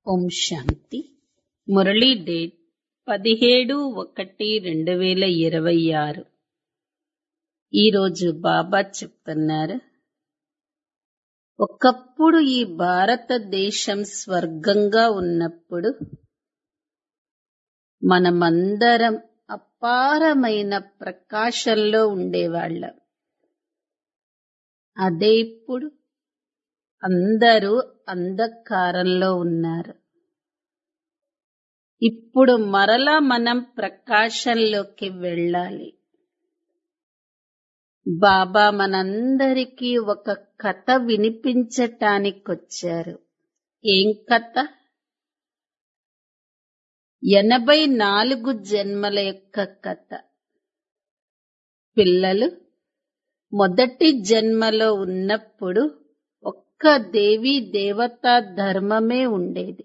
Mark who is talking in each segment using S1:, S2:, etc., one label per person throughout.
S1: ఓం శాంతి Murali date పదిహేడు ఒకటి రెండు వేల ఇరవై ఆరు ఈరోజు బాబా చెప్తున్నారు ఒకప్పుడు ఈ భారతదేశం స్వర్గంగా ఉన్నప్పుడు మనమందరం అపారమైన ప్రకాశంలో ఉండేవాళ్ళం అదే ఇప్పుడు అందరూ అంధకారంలో ఉన్నారు ఇప్పుడు మరలా మనం ప్రకాశంలోకి వెళ్ళాలి బాబా మనందరికీ ఒక కథ వినిపించటానికొచ్చారు ఏం కథ ఎనభై నాలుగు జన్మల యొక్క కథ పిల్లలు మొదటి జన్మలో ఉన్నప్పుడు ఒక్క దేవీ దేవతా ధర్మమే ఉండేది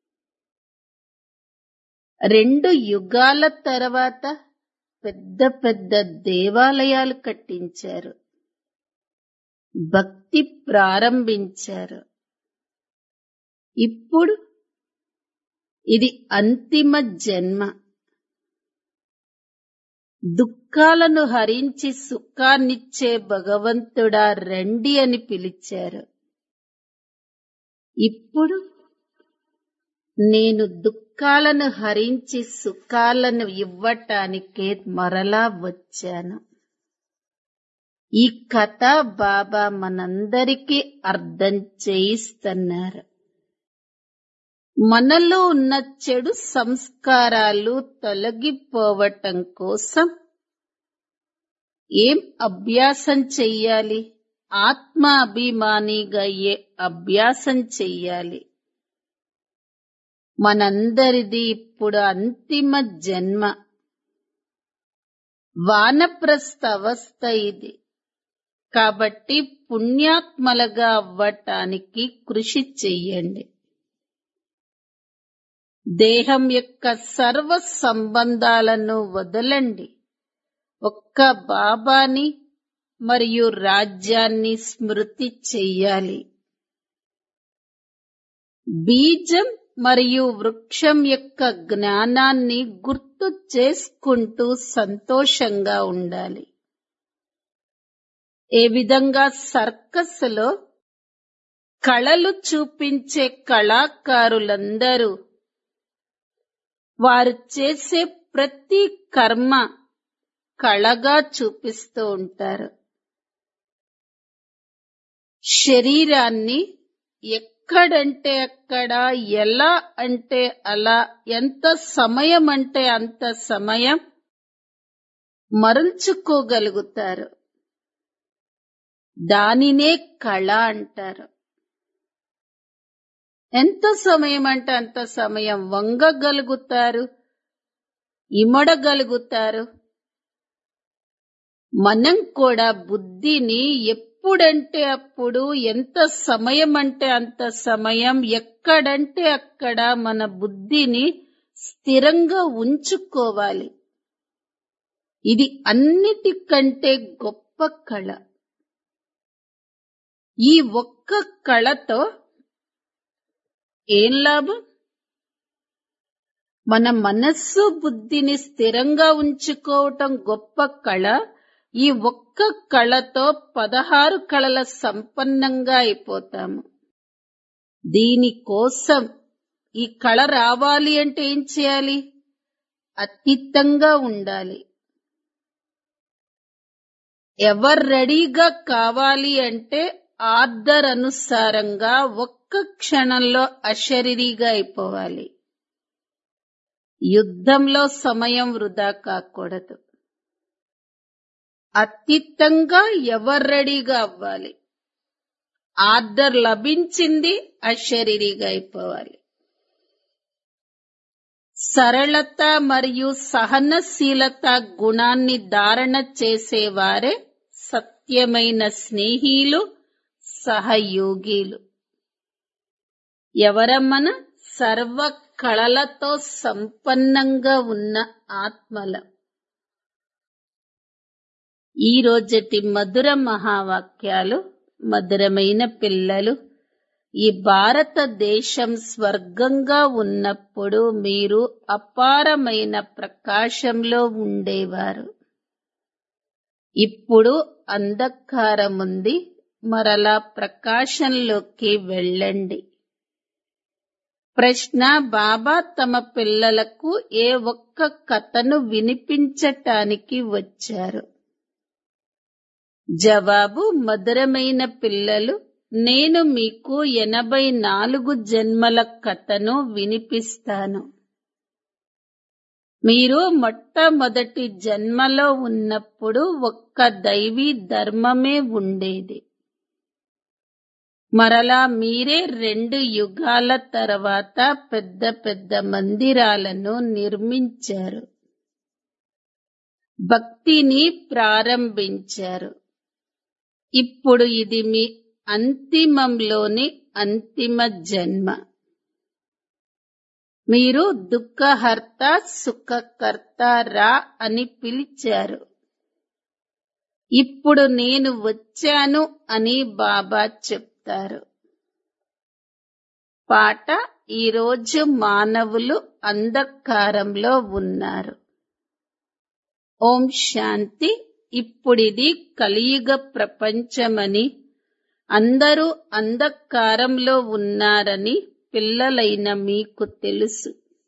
S1: రెండు యుగాల తర్వాత పెద్ద పెద్ద దేవాలయాలు కట్టించారు భక్తి ప్రారంభించారు ఇప్పుడు ఇది అంతిమ జన్మ దుఃఖాలను హరించి సుఖాన్నిచ్చే భగవంతుడా రండి అని పిలిచారు ఇప్పుడు నేను దుఃఖాలను హరించి సుఖాలను ఇవ్వటానికే మరలా వచ్చాను ఈ కథ బాబా మనందరికీ అర్థం చేయిస్తున్నారు మనలో ఉన్న చెడు సంస్కారాలు తొలగిపోవటం కోసం ఏం అభ్యాసం చెయ్యాలి ఆత్మ అభిమానిగా అయ్యే అభ్యాసం చెయ్యాలి మనందరిది ఇప్పుడు అంతిమ జన్మ వానప్రస్థ అవస్థ ఇది కాబట్టి పుణ్యాత్మలుగా అవ్వటానికి కృషి చెయ్యండి దేహం యొక్క సర్వ సంబంధాలను వదలండి ఒక్క బాబాని మరియు రాజ్యాన్ని స్మృతి చెయ్యాలి బీజం మరియు వృక్షం యొక్క జ్ఞానాన్ని గుర్తు చేసుకుంటూ సంతోషంగా ఉండాలి ఏ విధంగా సర్కస్లో కళలు చూపించే కళాకారులందరూ వారు చేసే ప్రతి కర్మ కళగా చూపిస్తూ ఉంటారు శరీరాన్ని ఎక్కడంటే అక్కడ ఎలా అంటే అలా ఎంత సమయం అంటే అంత సమయం మరల్చుకోగలుగుతారు దానినే కళ అంటారు ఎంత సమయం అంటే అంత సమయం వంగగలుగుతారు ఇమడగలుగుతారు మనం కూడా బుద్ధిని ఎప్పుడంటే అప్పుడు ఎంత సమయం అంటే అంత సమయం ఎక్కడంటే అక్కడ మన బుద్ధిని స్థిరంగా ఉంచుకోవాలి ఇది అన్నిటికంటే గొప్ప కళ ఈ ఒక్క కళతో ఏం లాభం మన మనస్సు బుద్ధిని స్థిరంగా ఉంచుకోవటం గొప్ప కళ ఈ ఒక్క కళతో పదహారు కళల సంపన్నంగా అయిపోతాము దీనికోసం ఈ కళ రావాలి అంటే ఏం చేయాలి అతీతంగా ఉండాలి ఎవరు రెడీగా కావాలి అంటే ఆర్డర్ అనుసారంగా ఒక్క క్షణంలో అశరీరిగా అయిపోవాలి యుద్ధంలో సమయం వృధా కాకూడదు అతీతంగా ఎవరు రెడీగా అవ్వాలి ఆర్డర్ లభించింది అశరీరిగా అయిపోవాలి సరళత మరియు సహనశీలత గుణాన్ని ధారణ చేసేవారే సత్యమైన స్నేహిలు సహయోగిలు ఎవరమ్మన సర్వ కళలతో సంపన్నంగా ఉన్న ఆత్మల ఈ రోజటి మధుర మహావాక్యాలు మధురమైన పిల్లలు ఈ భారతదేశం స్వర్గంగా ఉన్నప్పుడు మీరు అపారమైన ప్రకాశంలో ఉండేవారు ఇప్పుడు అంధకారముంది మరలా ప్రకాశంలోకి వెళ్ళండి ప్రశ్న బాబా తమ పిల్లలకు ఏ ఒక్క కథను వినిపించటానికి వచ్చారు జవాబు మధురమైన పిల్లలు నేను మీకు ఎనభై నాలుగు జన్మల కథను వినిపిస్తాను మీరు మొట్టమొదటి జన్మలో ఉన్నప్పుడు ఒక్క దైవీ ధర్మమే ఉండేది మరలా మీరే రెండు యుగాల తర్వాత పెద్ద పెద్ద మందిరాలను నిర్మించారు భక్తిని ప్రారంభించారు ఇప్పుడు ఇది మీ అంతిమంలోని అంతిమ జన్మ మీరు దుఃఖహర్త సుఖకర్త రా అని పిలిచారు ఇప్పుడు నేను వచ్చాను అని బాబా చెప్తారు పాట ఈరోజు మానవులు అంధకారంలో ఉన్నారు ఓం శాంతి ఇప్పుడిది కలియుగ ప్రపంచమని అందరూ అంధకారంలో ఉన్నారని పిల్లలైన మీకు తెలుసు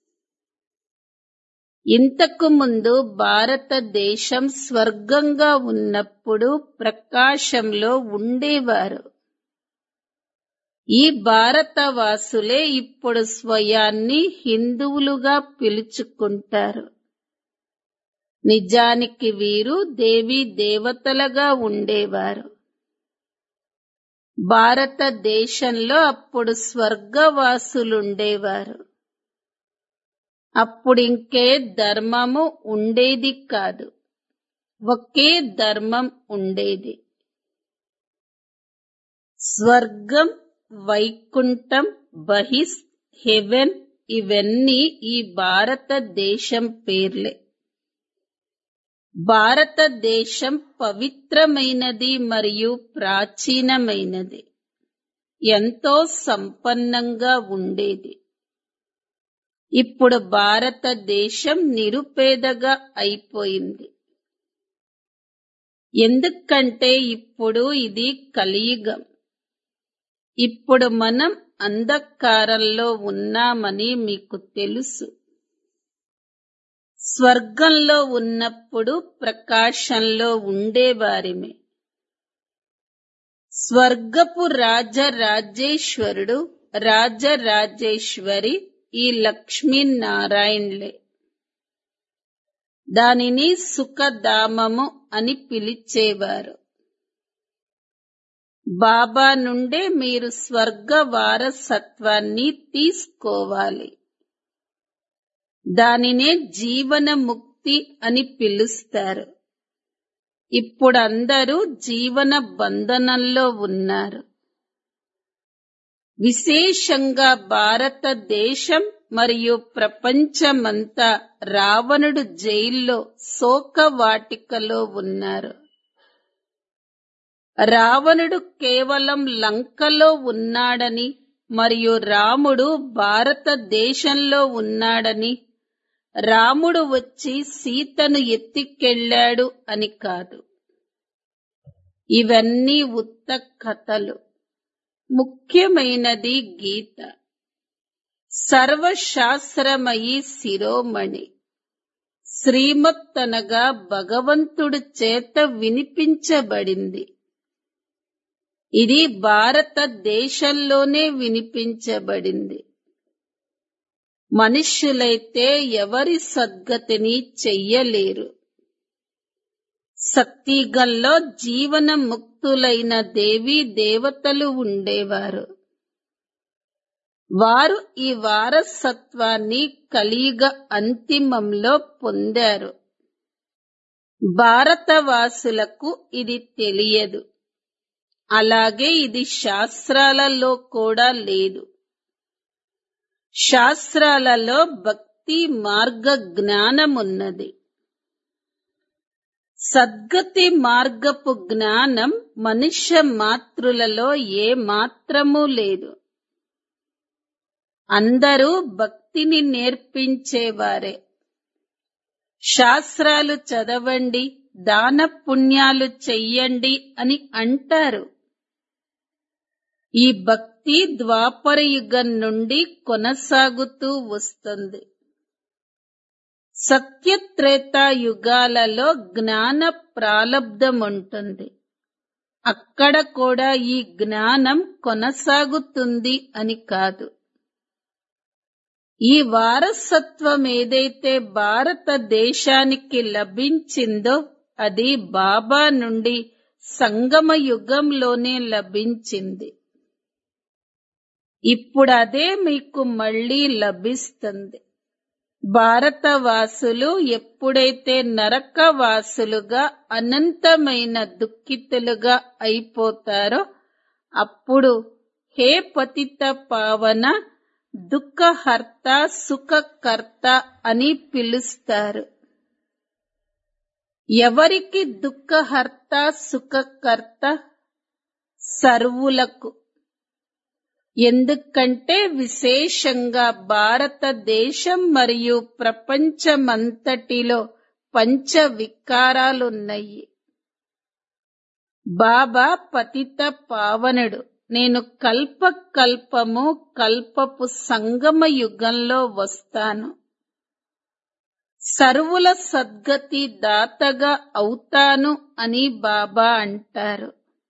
S1: ఇంతకు ముందు భారతదేశం స్వర్గంగా ఉన్నప్పుడు ప్రకాశంలో ఉండేవారు ఈ భారతవాసులే ఇప్పుడు స్వయాన్ని హిందువులుగా పిలుచుకుంటారు నిజానికి వీరు దేవీ దేవతలుగా ఉండేవారు భారతదేశంలో అప్పుడు స్వర్గవాసులుండేవారు అప్పుడింకే ధర్మము ఉండేది కాదు ఒకే ధర్మం ఉండేది స్వర్గం వైకుంఠం బహిస్ హెవెన్ ఇవన్నీ ఈ భారతదేశం పేర్లే భారతదేశం పవిత్రమైనది మరియు ప్రాచీనమైనది ఎంతో సంపన్నంగా ఉండేది ఇప్పుడు భారతదేశం నిరుపేదగా అయిపోయింది ఎందుకంటే ఇప్పుడు ఇది కలియుగం ఇప్పుడు మనం అంధకారంలో ఉన్నామని మీకు తెలుసు స్వర్గంలో ఉన్నప్పుడు ప్రకాశంలో ఉండేవారిమే స్వర్గపు రాజరాజేశ్వరుడు రాజరాజేశ్వరి ఈ లక్ష్మీనారాయణలే దానిని సుఖధామము అని పిలిచేవారు బాబా నుండే మీరు స్వర్గ వారసత్వాన్ని తీసుకోవాలి దానినే జీవన ముక్తి అని పిలుస్తారు ఇప్పుడు అందరూ జీవన బంధనంలో ఉన్నారు విశేషంగా భారతదేశం మరియు ప్రపంచమంతా రావణుడు జైల్లో శోకవాటికలో ఉన్నారు రావణుడు కేవలం లంకలో ఉన్నాడని మరియు రాముడు భారతదేశంలో ఉన్నాడని రాముడు వచ్చి సీతను ఎత్తికెళ్ళాడు అని కాదు ఇవన్నీ ఉత్త కథలు ముఖ్యమైనది గీత సర్వశాస్త్రమయి శిరోమణి శ్రీమత్ అనగా భగవంతుడి చేత వినిపించబడింది ఇది భారతదేశంలోనే వినిపించబడింది మనుష్యులైతే ఎవరి సద్గతిని చెయ్యలేరు సత్తిగల్లో జీవన ముక్తులైన దేవీ దేవతలు ఉండేవారు వారు ఈ వారసత్వాన్ని కలియుగ అంతిమంలో పొందారు భారతవాసులకు ఇది తెలియదు అలాగే ఇది శాస్త్రాలలో కూడా లేదు శాస్త్రాలలో భక్తి మార్గ జ్ఞానమున్నది సద్గతి మార్గపు జ్ఞానం మనుష్య మాతృలలో ఏ మాత్రమూ లేదు అందరూ భక్తిని నేర్పించేవారే శాస్త్రాలు చదవండి దాన పుణ్యాలు చెయ్యండి అని అంటారు ఈ భక్తి ద్వాపర యుగం నుండి కొనసాగుతూ వస్తుంది సత్యత్రేత యుగాలలో జ్ఞాన ప్రాలబ్ధం ఉంటుంది అక్కడ కూడా ఈ జ్ఞానం కొనసాగుతుంది అని కాదు ఈ వారసత్వం ఏదైతే భారతదేశానికి లభించిందో అది బాబా నుండి సంగమ యుగంలోనే లభించింది ఇప్పుడు అదే మీకు మళ్ళీ లభిస్తుంది భారతవాసులు ఎప్పుడైతే నరకవాసులుగా అనంతమైన దుఃఖితులుగా అయిపోతారో అప్పుడు హే పతిత పావన దుఃఖహర్త సుఖకర్త అని పిలుస్తారు ఎవరికి దుఃఖహర్త సుఖకర్త సర్వులకు ఎందుకంటే విశేషంగా భారతదేశం మరియు ప్రపంచమంతటిలో పంచ వికారాలున్నాయి బాబా పతిత పావనుడు నేను కల్ప కల్పము కల్పపు సంగమ యుగంలో వస్తాను సర్వుల సద్గతి దాతగా అవుతాను అని బాబా అంటారు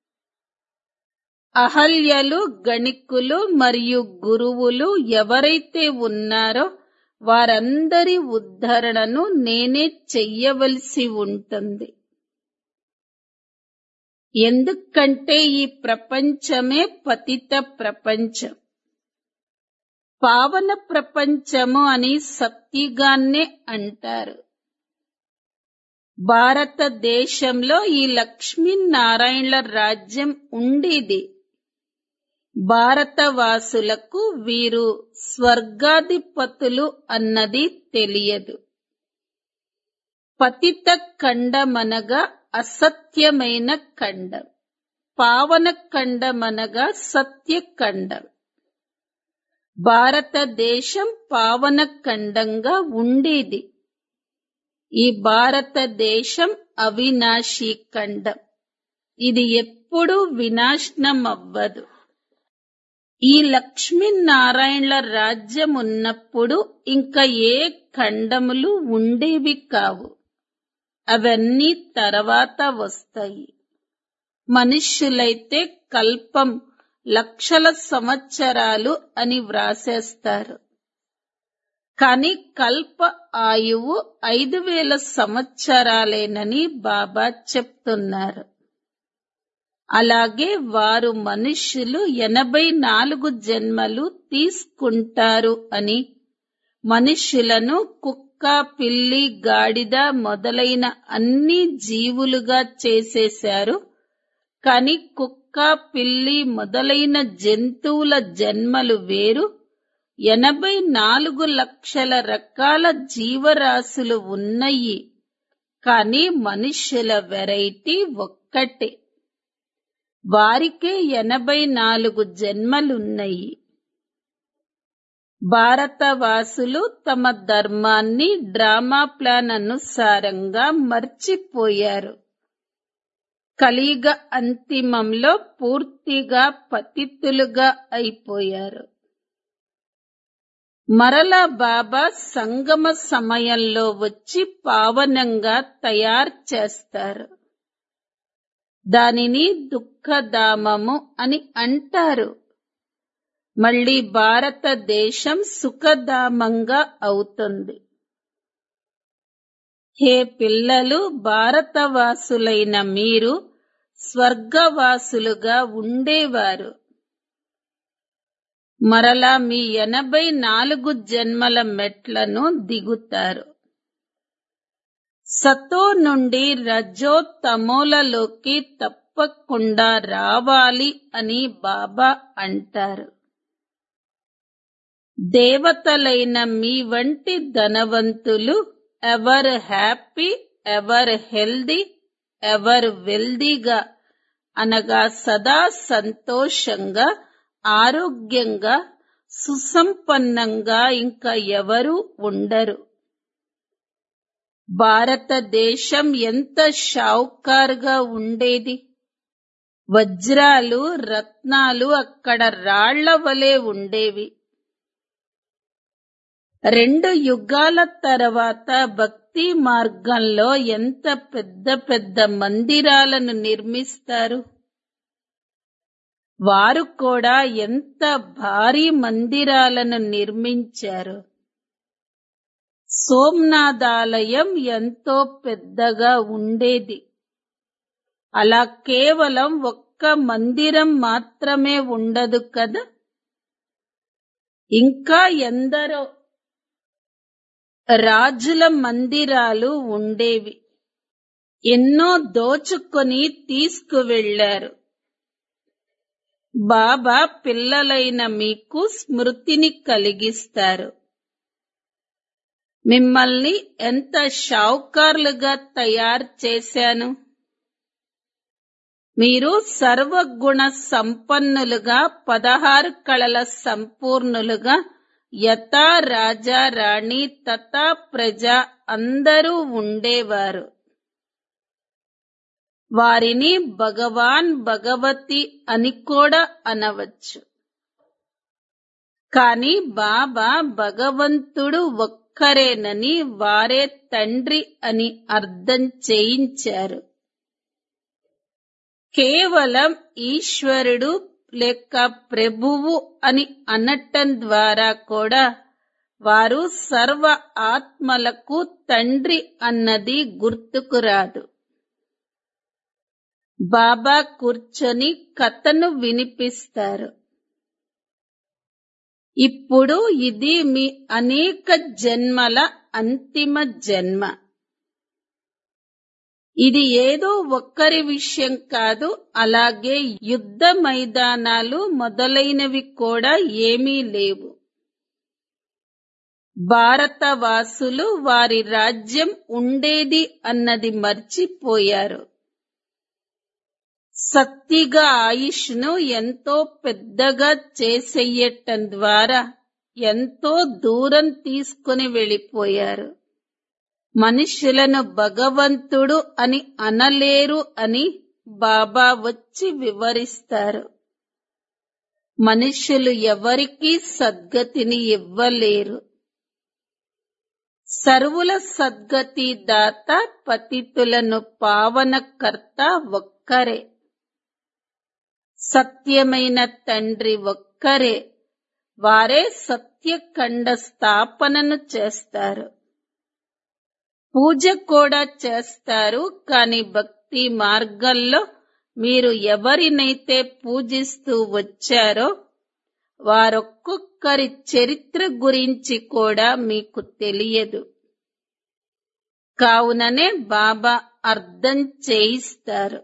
S1: అహల్యలు గణికులు మరియు గురువులు ఎవరైతే ఉన్నారో వారందరి ఉద్ధరణను నేనే చెయ్యవలసి ఉంటుంది ఎందుకంటే ఈ ప్రపంచమే పతిత ప్రపంచం పావన ప్రపంచము అని సత్యగాన్నే అంటారు భారతదేశంలో ఈ లక్ష్మీనారాయణల రాజ్యం ఉండేది భారతవాసులకు వీరు స్వర్గాధిపతులు అన్నది తెలియదు పతిత ఖండమనగా అసత్యమైన ఖండం పావన ఖండమనగా సత్యఖండం భారతదేశం పావన ఖండంగా ఉండేది ఈ భారతదేశం అవినాశీ ఖండం ఇది ఎప్పుడూ వినాశనం అవ్వదు ఈ లక్ష్మీనారాయణల రాజ్యం ఉన్నప్పుడు ఇంకా ఏ ఖండములు ఉండేవి కావు అవన్నీ తర్వాత వస్తాయి మనుష్యులైతే కల్పం లక్షల సంవత్సరాలు అని వ్రాసేస్తారు కాని కల్ప ఆయువు ఐదు వేల సంవత్సరాలేనని బాబా చెప్తున్నారు అలాగే వారు మనుష్యులు ఎనభై నాలుగు జన్మలు తీసుకుంటారు అని మనుష్యులను కుక్క పిల్లి గాడిద మొదలైన అన్ని జీవులుగా చేసేశారు కాని కుక్క పిల్లి మొదలైన జంతువుల జన్మలు వేరు ఎనభై నాలుగు లక్షల రకాల జీవరాశులు ఉన్నాయి కాని మనుష్యుల వెరైటీ ఒక్కటే వారికే ఎనభై నాలుగు జన్మలున్నాయి భారతవాసులు తమ ధర్మాన్ని డ్రామా ప్లాన్ అనుసారంగా మర్చిపోయారు కలియుగ అంతిమంలో పూర్తిగా పతితులుగా అయిపోయారు మరలా బాబా సంగమ సమయంలో వచ్చి పావనంగా తయారు చేస్తారు దానిని దుఃఖధామము అని అంటారు మళ్ళీ భారతదేశం సుఖధామంగా అవుతుంది హే పిల్లలు భారతవాసులైన మీరు స్వర్గవాసులుగా ఉండేవారు మరలా మీ ఎనభై నాలుగు జన్మల మెట్లను దిగుతారు సతో నుండి రజో తమోలలోకి తప్పకుండా రావాలి అని బాబా అంటారు దేవతలైన మీ వంటి ధనవంతులు ever happy ever healthy ever వెల్దీగా అనగా సదా సంతోషంగా ఆరోగ్యంగా సుసంపన్నంగా ఇంకా ఎవరు ఉండరు భారతదేశం ఎంత షావుకారుగా ఉండేది వజ్రాలు రత్నాలు అక్కడ రాళ్ల వలె ఉండేవి రెండు యుగాల తర్వాత భక్తి మార్గంలో ఎంత పెద్ద పెద్ద మందిరాలను నిర్మిస్తారు వారు కూడా ఎంత భారీ మందిరాలను నిర్మించారు సోమ్నాథాలయం ఎంతో పెద్దగా ఉండేది అలా కేవలం ఒక్క మందిరం మాత్రమే ఉండదు కదా ఇంకా ఎందరో రాజుల మందిరాలు ఉండేవి ఎన్నో దోచుకొని తీసుకువెళ్లారు బాబా పిల్లలైన మీకు స్మృతిని కలిగిస్తారు మిమ్మల్ని ఎంత షావుకారులుగా తయారు చేశాను మీరు సర్వగుణ సంపన్నులుగా పదహారు కళల సంపూర్ణులుగా యథా రాజా రాణి తథా ప్రజ అందరూ ఉండేవారు వారిని భగవాన్ భగవతి అని కూడా అనవచ్చు కాని బాబా భగవంతుడు ఒక్కరేనని వారే తండ్రి అని అర్థం చేయించారు కేవలం ఈశ్వరుడు లేక ప్రభువు అని అనటం ద్వారా కూడా వారు సర్వ ఆత్మలకు తండ్రి అన్నది గుర్తుకు రాదు బాబా కూర్చొని కథను వినిపిస్తారు ఇప్పుడు ఇది మీ అనేక జన్మల అంతిమ జన్మ ఇది ఏదో ఒక్కరి విషయం కాదు అలాగే యుద్ధ మైదానాలు మొదలైనవి కూడా ఏమీ లేవు భారతవాసులు వారి రాజ్యం ఉండేది అన్నది మర్చిపోయారు సత్తిగా ఆయుష్ను ఎంతో పెద్దగా చేసెయ్యటం ద్వారా ఎంతో దూరం తీసుకుని వెళ్ళిపోయారు మనుషులను భగవంతుడు అని అనలేరు అని బాబా వచ్చి వివరిస్తారు మనుషులు ఎవరికీ సద్గతిని ఇవ్వలేరు సర్వుల సద్గతి దాత పతితులను పావనకర్త ఒక్కరే సత్యమైన తండ్రి ఒక్కరే వారే సత్యఖండ స్థాపనను చేస్తారు పూజ కూడా చేస్తారు కాని భక్తి మార్గంలో మీరు ఎవరినైతే పూజిస్తూ వచ్చారో వారొక్కొక్కరి చరిత్ర గురించి కూడా మీకు తెలియదు కావుననే బాబా అర్థం చేయిస్తారు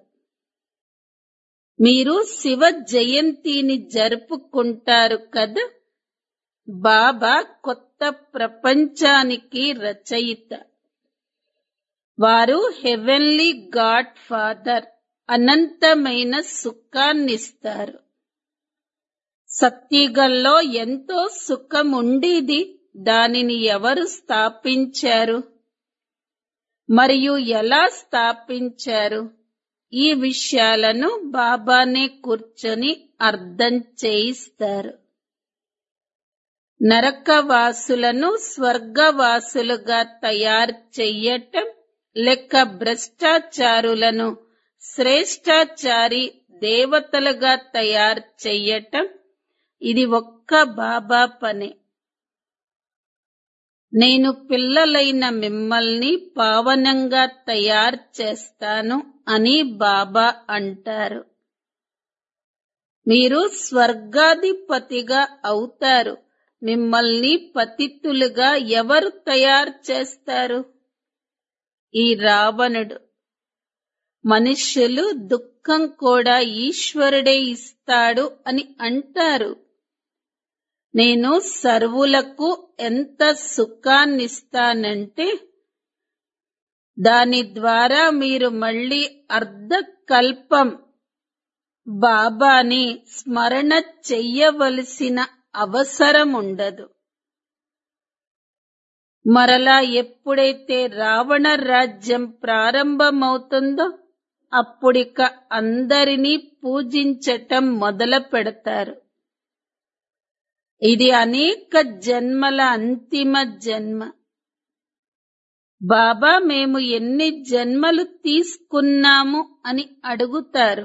S1: మీరు శివ జయంతిని జరుపుకుంటారు కదా బాబా కొత్త ప్రపంచానికి రచయిత వారు హెవెన్లీ గాడ్ ఫాదర్ అనంతమైన సుఖాన్నిస్తారు సత్యుగంలో ఎంతో సుఖం ఉండేది దానిని ఎవరు స్థాపించారు మరియు ఎలా స్థాపించారు ఈ విషయాలను బాబానే కూర్చొని అర్థం చేయిస్తారు నరకవాసులను స్వర్గవాసులుగా తయారు చెయ్యటం లెక్క భ్రష్టాచారులను శ్రేష్టాచారి దేవతలుగా తయారు చెయ్యటం ఇది ఒక్క బాబా పనే నేను పిల్లలైన మిమ్మల్ని పావనంగా తయారు చేస్తాను అని బాబా అంటారు మీరు స్వర్గాధిపతిగా అవుతారు మిమ్మల్ని పతితులుగా ఎవరు తయారు చేస్తారు ఈ రావణుడు మనుష్యులు దుఃఖం కూడా ఈశ్వరుడే ఇస్తాడు అని అంటారు నేను సర్వులకు ఎంత సుఖాన్నిస్తానంటే దాని ద్వారా మీరు మళ్ళీ అర్ధకల్పం బాబాని స్మరణ చెయ్యవలసిన అవసరం ఉండదు మరలా ఎప్పుడైతే రావణ రాజ్యం ప్రారంభమవుతుందో అప్పుడిక అందరినీ పూజించటం మొదలు పెడతారు ఇది అనేక జన్మల అంతిమ జన్మ బాబా మేము ఎన్ని జన్మలు తీసుకున్నాము అని అడుగుతారు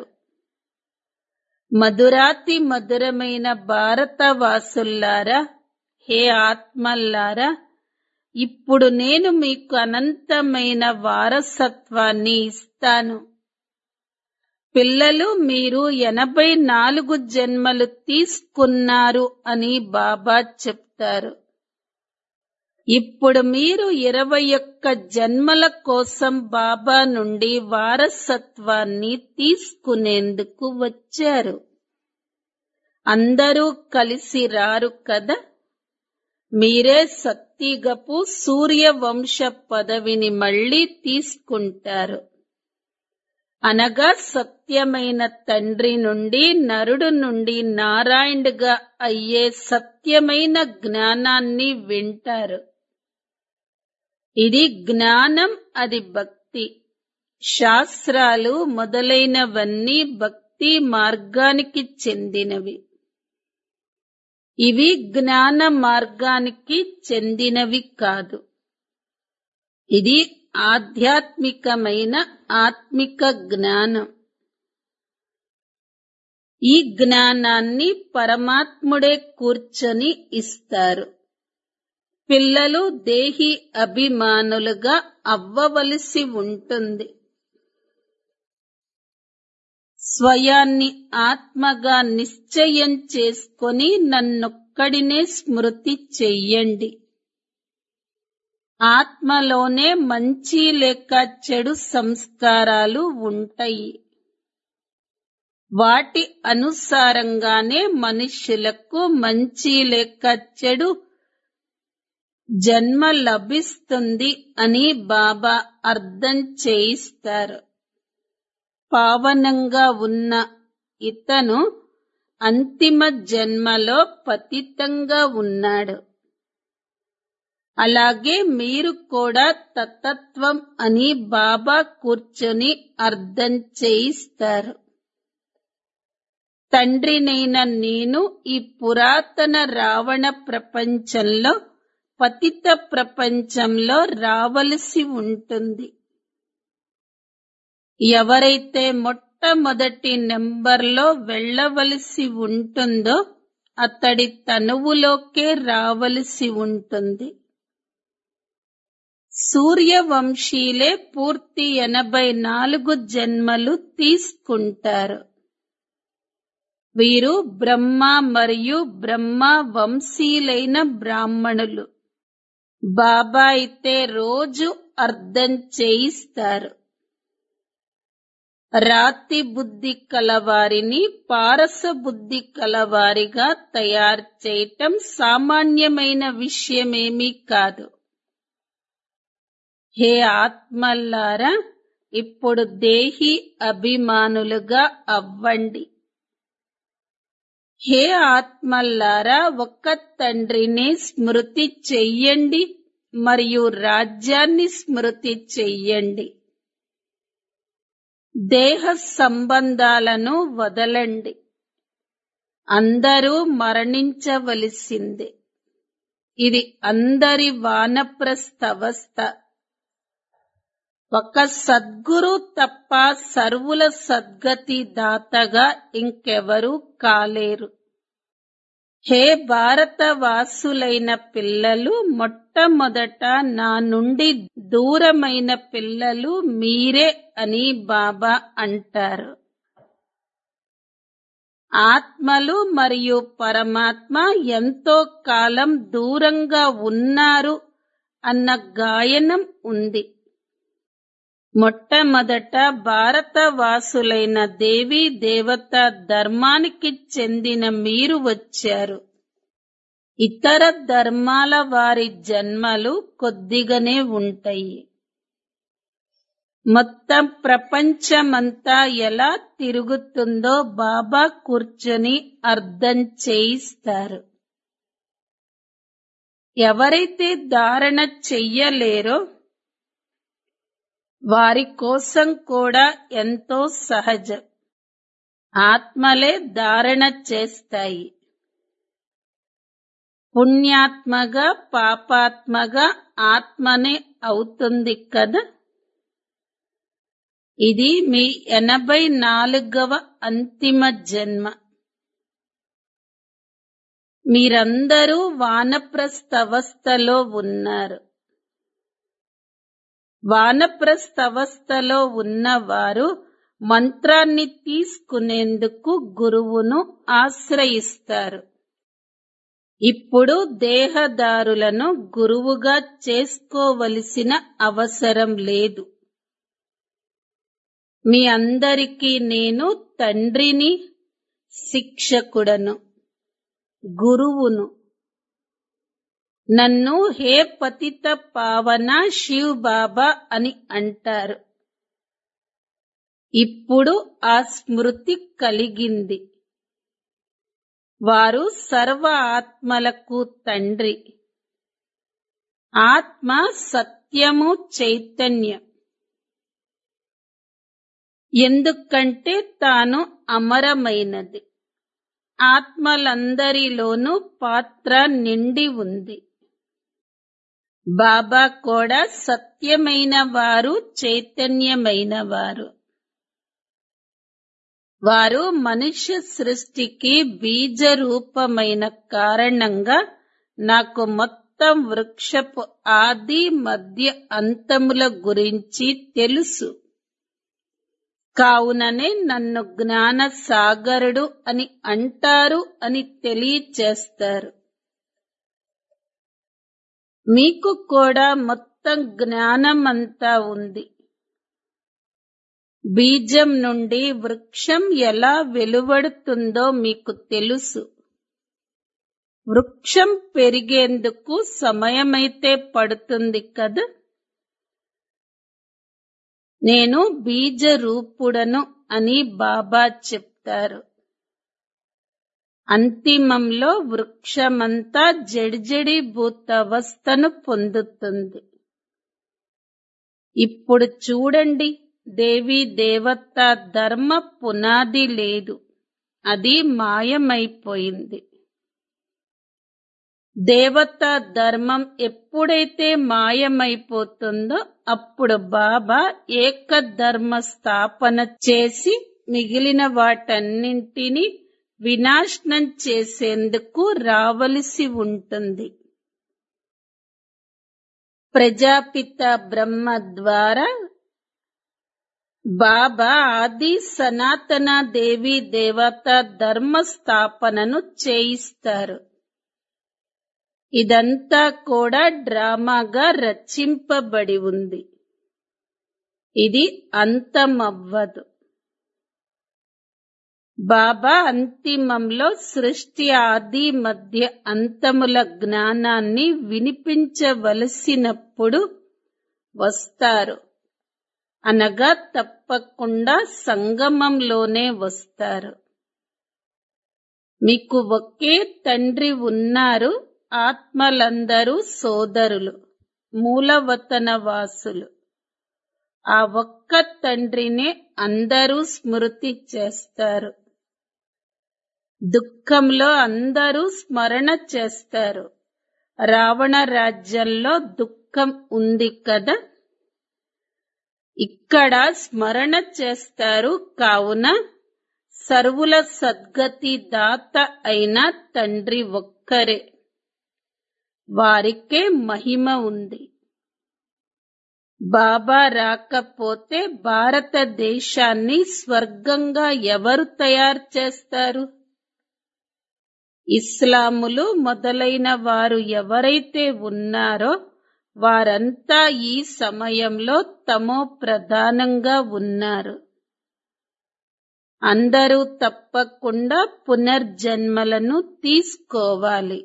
S1: మధురాతి మధురమైన భారతవాసుల్లారా హే ఆత్మల్లారా ఇప్పుడు నేను మీకు అనంతమైన వారసత్వాన్ని ఇస్తాను పిల్లలు మీరు ఎనభై నాలుగు జన్మలు తీసుకున్నారు అని బాబా చెప్తారు ఇప్పుడు మీరు ఇరవై ఒక్క జన్మల కోసం బాబా నుండి వారసత్వాన్ని తీసుకునేందుకు వచ్చారు అందరూ కలిసి రారు కదా మీరే సత్తిగపు సూర్యవంశ పదవిని మళ్ళీ తీసుకుంటారు అనగా సత్యమైన తండ్రి నుండి నరుడు నుండి నారాయణుడుగా అయ్యే సత్యమైన జ్ఞానాన్ని వింటారు ఇది జ్ఞానం అది భక్తి శాస్త్రాలు మొదలైనవన్నీ భక్తి మార్గానికి చెందినవి ఇవి జ్ఞాన మార్గానికి చెందినవి కాదు ఇది ఆధ్యాత్మికమైన ఆత్మిక జ్ఞానం ఈ జ్ఞానాన్ని పరమాత్ముడే కూర్చొని ఇస్తారు పిల్లలు దేహి అభిమానులుగా అవ్వవలసి ఉంటుంది స్వయాన్ని ఆత్మగా నిశ్చయం చేసుకొని నన్నొక్కడినే స్మృతి చెయ్యండి ఆత్మలోనే మంచి లేక చెడు సంస్కారాలు ఉంటాయి వాటి అనుసారంగానే మనుష్యులకు మంచి లేక చెడు జన్మ లభిస్తుంది అని బాబా అర్థం చేయిస్తారు పావనంగా ఉన్న ఇతను అంతిమ జన్మలో పతితంగా ఉన్నాడు అలాగే మీరు కూడా తతత్వం అని బాబా కూర్చొని అర్థం చేయిస్తారు తండ్రినైన నేను ఈ పురాతన రావణ ప్రపంచంలో పతిత ప్రపంచంలో రావలసి ఉంటుంది ఎవరైతే మొట్టమొదటి నెంబర్లో వెళ్ళవలసి ఉంటుందో అతడి తనువులోకే రావలసి ఉంటుంది సూర్యవంశీలే పూర్తి ఎనభై నాలుగు జన్మలు తీసుకుంటారు వీరు బ్రహ్మ మరియు బ్రహ్మ వంశీలైన బ్రాహ్మణులు బాబా అయితే రోజు అర్థం చేయిస్తారు రాతి బుద్ధి కలవారిని పారస బుద్ధి కలవారిగా తయారు చేయటం సామాన్యమైన విషయమేమీ కాదు హే ఆత్మల్లారా ఇప్పుడు దేహి అభిమానులుగా అవ్వండి హే ఆత్మల్లారా ఒక్క తండ్రిని స్మృతి చెయ్యండి మరియు రాజ్యాన్ని స్మృతి చెయ్యండి దేహ సంబంధాలను వదలండి అందరూ మరణించవలసిందే ఇది అందరి వానప్రస్థవస్థ ఒక సద్గురు తప్ప సర్వుల సద్గతి దాతగా ఇంకెవరూ కాలేరు హే భారతవాసులైన పిల్లలు మొట్టమొదట నా నుండి దూరమైన పిల్లలు మీరే అని బాబా అంటారు ఆత్మలు మరియు పరమాత్మ ఎంతో కాలం దూరంగా ఉన్నారు అన్న గాయనం ఉంది మొట్టమొదట భారతవాసులైన దేవీ దేవత ధర్మానికి చెందిన మీరు వచ్చారు ఇతర ధర్మాల వారి జన్మలు కొద్దిగానే ఉంటాయి మొత్తం ప్రపంచమంతా ఎలా తిరుగుతుందో బాబా కూర్చొని అర్థం చేయిస్తారు ఎవరైతే ధారణ చెయ్యలేరో వారి కోసం కూడా ఎంతో సహజం ఆత్మలే ధారణ చేస్తాయి పుణ్యాత్మగా పాపాత్మగా ఆత్మనే అవుతుంది కదా ఇది మీ ఎనభై నాలుగవ అంతిమ జన్మ మీరందరూ వానప్రస్థవస్థలో ఉన్నారు వానప్రస్థవస్థలో ఉన్నవారు మంత్రాన్ని తీసుకునేందుకు గురువును ఆశ్రయిస్తారు ఇప్పుడు దేహదారులను గురువుగా చేసుకోవలసిన అవసరం లేదు మీ అందరికీ నేను తండ్రిని శిక్షకుడను గురువును నన్ను హే పతిత పావన శివ్ బాబా అని అంటారు ఇప్పుడు ఆ స్మృతి కలిగింది వారు సర్వ ఆత్మలకు తండ్రి ఆత్మ సత్యము చైతన్యం ఎందుకంటే తాను అమరమైనది ఆత్మలందరిలోనూ పాత్ర నిండి ఉంది బాబా కూడా సత్యమైన వారు చైతన్యమైన వారు వారు మనుష్య సృష్టికి బీజ రూపమైన కారణంగా నాకు మొత్తం వృక్షపు ఆది మధ్య అంతముల గురించి తెలుసు కావుననే నన్ను జ్ఞాన సాగరుడు అని అంటారు అని తెలియచేస్తారు మీకు కూడా మొత్తం జ్ఞానమంతా ఉంది బీజం నుండి వృక్షం ఎలా వెలువడుతుందో మీకు తెలుసు వృక్షం పెరిగేందుకు సమయమైతే పడుతుంది కదా నేను బీజ రూపుడను అని బాబా చెప్తారు అంతిమంలో వృక్షమంతా జడిజడిభూత అవస్థను పొందుతుంది ఇప్పుడు చూడండి దేవి దేవత ధర్మ పునాది లేదు అది మాయమైపోయింది దేవతా ధర్మం ఎప్పుడైతే మాయమైపోతుందో అప్పుడు బాబా ఏకధర్మ స్థాపన చేసి మిగిలిన వాటన్నింటినీ వినాశనం చేసేందుకు రావలసి ఉంటుంది ప్రజాపిత బ్రహ్మ ద్వారా బాబా ఆది సనాతన దేవి దేవత ధర్మ స్థాపనను చేయిస్తారు ఇదంతా కూడా డ్రామాగా రచింపబడి ఉంది ఇది అంతమవ్వదు బాబా అంతిమంలో సృష్టి ఆది మధ్య అంతముల జ్ఞానాన్ని వినిపించవలసినప్పుడు వస్తారు అనగా తప్పకుండా సంగమంలోనే వస్తారు మీకు ఒకే తండ్రి ఉన్నారు ఆత్మలందరూ సోదరులు మూలవతన వాసులు ఆ ఒక్క తండ్రినే అందరూ స్మృతి చేస్తారు దుఃఖంలో అందరూ స్మరణ చేస్తారు రావణ రాజ్యంలో దుఃఖం ఉంది కదా ఇక్కడ స్మరణ చేస్తారు కావున సర్వుల సద్గతి దాత అయిన తండ్రి ఒక్కరే వారికే మహిమ ఉంది బాబా రాకపోతే భారతదేశాన్ని స్వర్గంగా ఎవరు తయారు చేస్తారు ఇస్లాములు మొదలైన వారు ఎవరైతే ఉన్నారో వారంతా ఈ సమయంలో తమో ప్రధానంగా ఉన్నారు అందరూ తప్పకుండా పునర్జన్మలను తీసుకోవాలి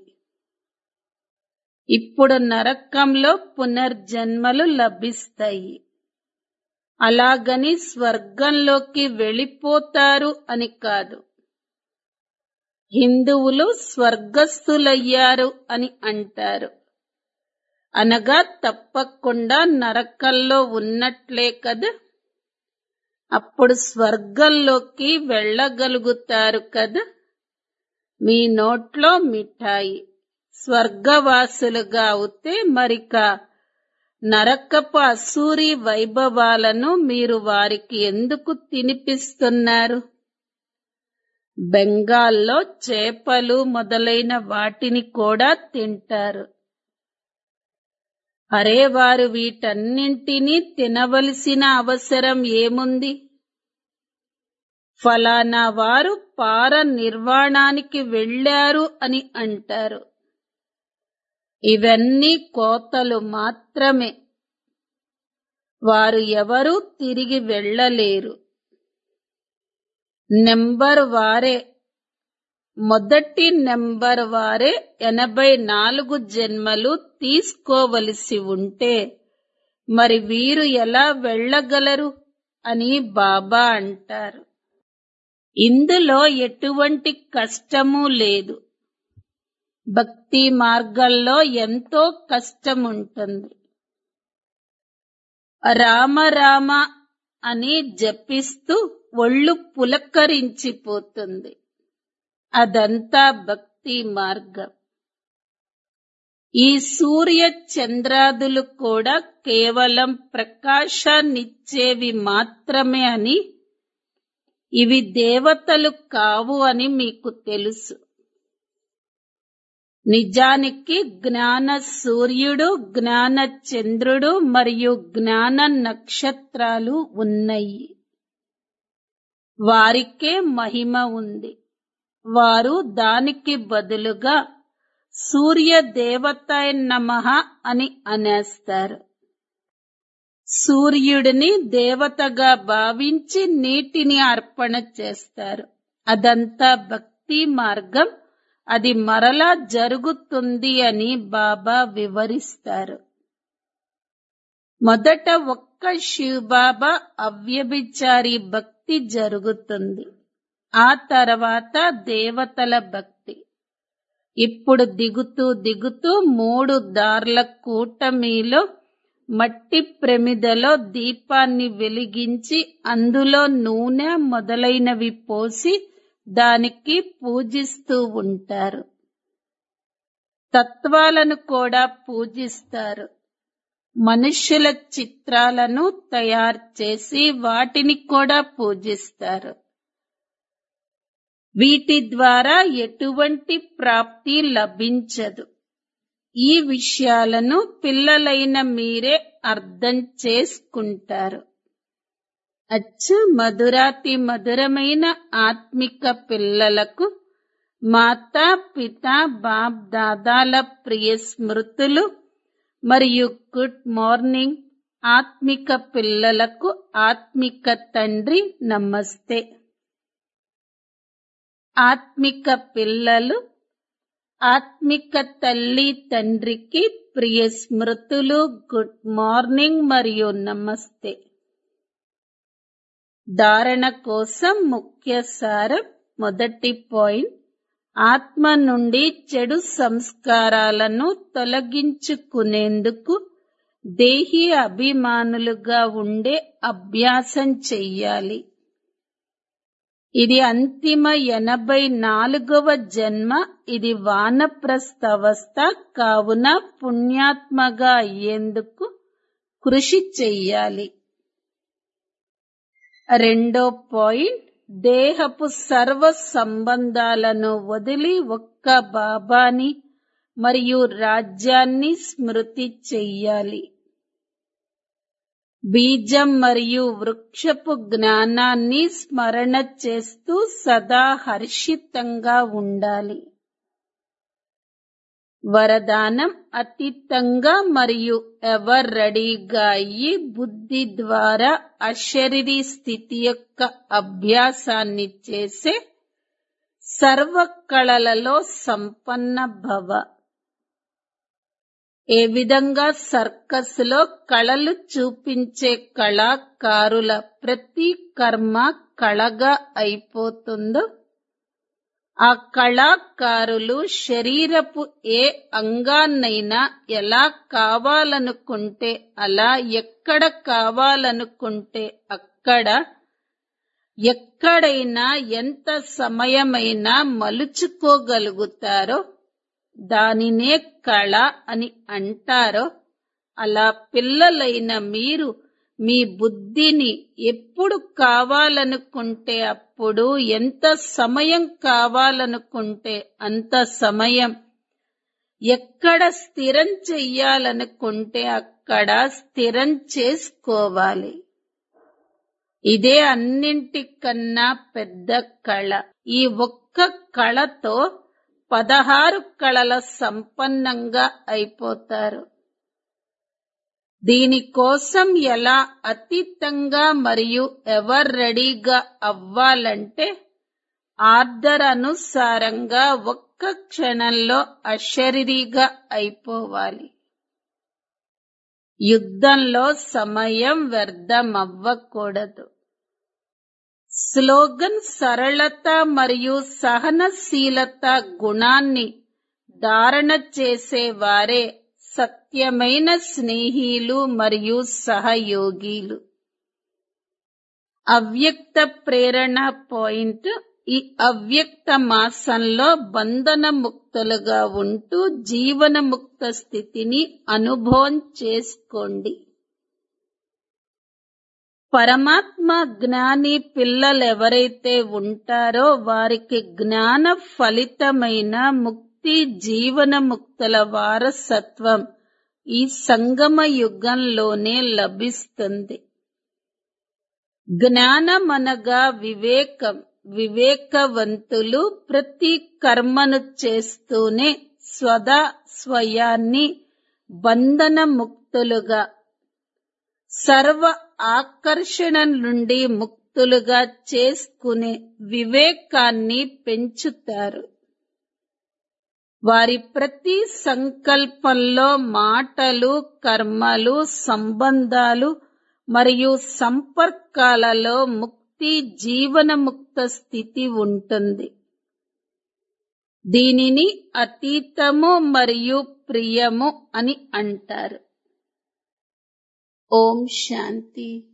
S1: ఇప్పుడు నరకంలో పునర్జన్మలు లభిస్తాయి అలాగని స్వర్గంలోకి వెళ్ళిపోతారు అని కాదు హిందువులు స్వర్గస్థులయ్యారు అని అంటారు అనగా తప్పకుండా నరకల్లో ఉన్నట్లే కదా అప్పుడు స్వర్గంలోకి వెళ్ళగలుగుతారు కదా మీ నోట్లో మిఠాయి స్వర్గవాసులుగా అవుతే మరిక నరకపు అసూరి వైభవాలను మీరు వారికి ఎందుకు తినిపిస్తున్నారు బెంగాల్లో చేపలు మొదలైన వాటిని కూడా తింటారు అరే వారు వీటన్నింటినీ తినవలసిన అవసరం ఏముంది ఫలానా వారు పార నిర్వాణానికి వెళ్ళారు అని అంటారు ఇవన్నీ కోతలు మాత్రమే వారు ఎవరూ తిరిగి వెళ్ళలేరు నెంబర్ వారే మొదటి నెంబర్ వారే ఎనభై నాలుగు జన్మలు తీసుకోవలసి ఉంటే మరి వీరు ఎలా వెళ్ళగలరు అని బాబా అంటారు ఇందులో ఎటువంటి కష్టము లేదు భక్తి మార్గంలో ఎంతో కష్టం ఉంటుంది రామ రామ అని జపిస్తూ ఒళ్ళు పులకరించిపోతుంది అదంతా భక్తి మార్గం ఈ సూర్య చంద్రాదులు కూడా కేవలం ప్రకాశాన్నిచ్చేవి మాత్రమే అని ఇవి దేవతలు కావు అని మీకు తెలుసు నిజానికి జ్ఞాన సూర్యుడు జ్ఞాన చంద్రుడు మరియు జ్ఞాన నక్షత్రాలు ఉన్నాయి వారికే మహిమ ఉంది వారు దానికి బదులుగా సూర్య దేవతాయ నమః అని అనేస్తారు సూర్యుడిని దేవతగా భావించి నీటిని అర్పణ చేస్తారు అదంతా భక్తి మార్గం అది మరలా జరుగుతుంది అని బాబా వివరిస్తారు మొదట ఒక్క శివబాబా అవ్యభిచారి భక్తి జరుగుతుంది ఆ తర్వాత దేవతల భక్తి ఇప్పుడు దిగుతూ దిగుతూ మూడు దార్ల కూటమిలో మట్టి ప్రమిదలో దీపాన్ని వెలిగించి అందులో నూనె మొదలైనవి పోసి దానికి పూజిస్తూ ఉంటారు తత్వాలను కూడా పూజిస్తారు మనుష్యుల చిత్రాలను తయారు చేసి వాటిని కూడా పూజిస్తారు వీటి ద్వారా ఎటువంటి ప్రాప్తి లభించదు ఈ విషయాలను పిల్లలైన మీరే అర్థం చేసుకుంటారు అచ్చ మధురాతి మధురమైన ఆత్మిక పిల్లలకు మాతా పిత బాప్ దాదాల ప్రియ స్మృతులు మరియు గుడ్ మార్నింగ్ ఆత్మిక పిల్లలకు ఆత్మిక తండ్రి నమస్తే ఆత్మిక పిల్లలు ఆత్మిక తల్లి తండ్రికి ప్రియ స్మృతులు గుడ్ మార్నింగ్ మరియు నమస్తే ధారణ కోసం ముఖ్య సారం మొదటి పాయింట్ ఆత్మ నుండి చెడు సంస్కారాలను తొలగించుకునేందుకు దేహి అభిమానులుగా ఉండే అభ్యాసం చెయ్యాలి ఇది అంతిమ ఎనభై నాలుగవ జన్మ ఇది వానప్రస్థవస్థ కావున పుణ్యాత్మగా అయ్యేందుకు కృషి చెయ్యాలి రెండో పాయింట్ దేహపు సర్వ సంబంధాలను వదిలి ఒక్క బాబాని మరియు రాజ్యాన్ని స్మృతి చెయ్యాలి బీజం మరియు వృక్షపు జ్ఞానాన్ని స్మరణ చేస్తూ సదా హర్షితంగా ఉండాలి వరదానం అతీతంగా మరియు ఎవర్ రెడీగా అయ్యి బుద్ధి ద్వారా అశరీరీ స్థితి యొక్క అభ్యాసాన్ని చేసే సర్వ కళలలో సంపన్న భవ ఏ విధంగా సర్కస్లో కళలు చూపించే కళాకారుల ప్రతి కర్మ కళగా అయిపోతుందో ఆ కళాకారులు శరీరపు ఏ అంగాన్నైనా ఎలా కావాలనుకుంటే అలా ఎక్కడ కావాలనుకుంటే అక్కడ ఎక్కడైనా ఎంత సమయమైనా మలుచుకోగలుగుతారో దానినే కళ అని అంటారో అలా పిల్లలైన మీరు మీ బుద్ధిని ఎప్పుడు కావాలనుకుంటే అప్పుడు ఎంత సమయం కావాలనుకుంటే అంత సమయం ఎక్కడ స్థిరం చెయ్యాలనుకుంటే అక్కడ స్థిరం చేసుకోవాలి ఇదే అన్నింటికన్నా పెద్ద కళ ఈ ఒక్క కళతో పదహారు కళల సంపన్నంగా అయిపోతారు దీనికోసం ఎలా అతీతంగా మరియు ఎవర్ రెడీగా అవ్వాలంటే ఆర్డర్ అనుసారంగా ఒక్క క్షణంలో అశరీరిగా అయిపోవాలి యుద్ధంలో సమయం వ్యర్థమవ్వకూడదు స్లోగన్ సరళత మరియు సహనశీలత గుణాన్ని ధారణ చేసేవారే సత్యమైన స్నేహిలు మరియు సహయోగిలు అవ్యక్త ప్రేరణ పాయింట్ ఈ అవ్యక్త మాసంలో బంధన ముక్తులుగా ఉంటూ జీవన ముక్త స్థితిని అనుభవం చేసుకోండి పరమాత్మ జ్ఞాని పిల్లలెవరైతే ఉంటారో వారికి జ్ఞాన ఫలితమైన ముక్తి జీవన ముక్తుల వారసత్వం ఈ సంగమ యుగంలోనే లభిస్తుంది జ్ఞానమనగా వివేకం వివేకవంతులు ప్రతి కర్మను చేస్తూనే స్వదా స్వయాన్ని బంధన ముక్తులుగా సర్వ ఆకర్షణ నుండి ముక్తులుగా చేసుకునే వివేకాన్ని పెంచుతారు వారి ప్రతి సంకల్పంలో మాటలు కర్మలు సంబంధాలు మరియు సంపర్కాలలో ముక్తి జీవనముక్త స్థితి ఉంటుంది దీనిని అతీతము మరియు ప్రియము అని అంటారు ఓం శాంతి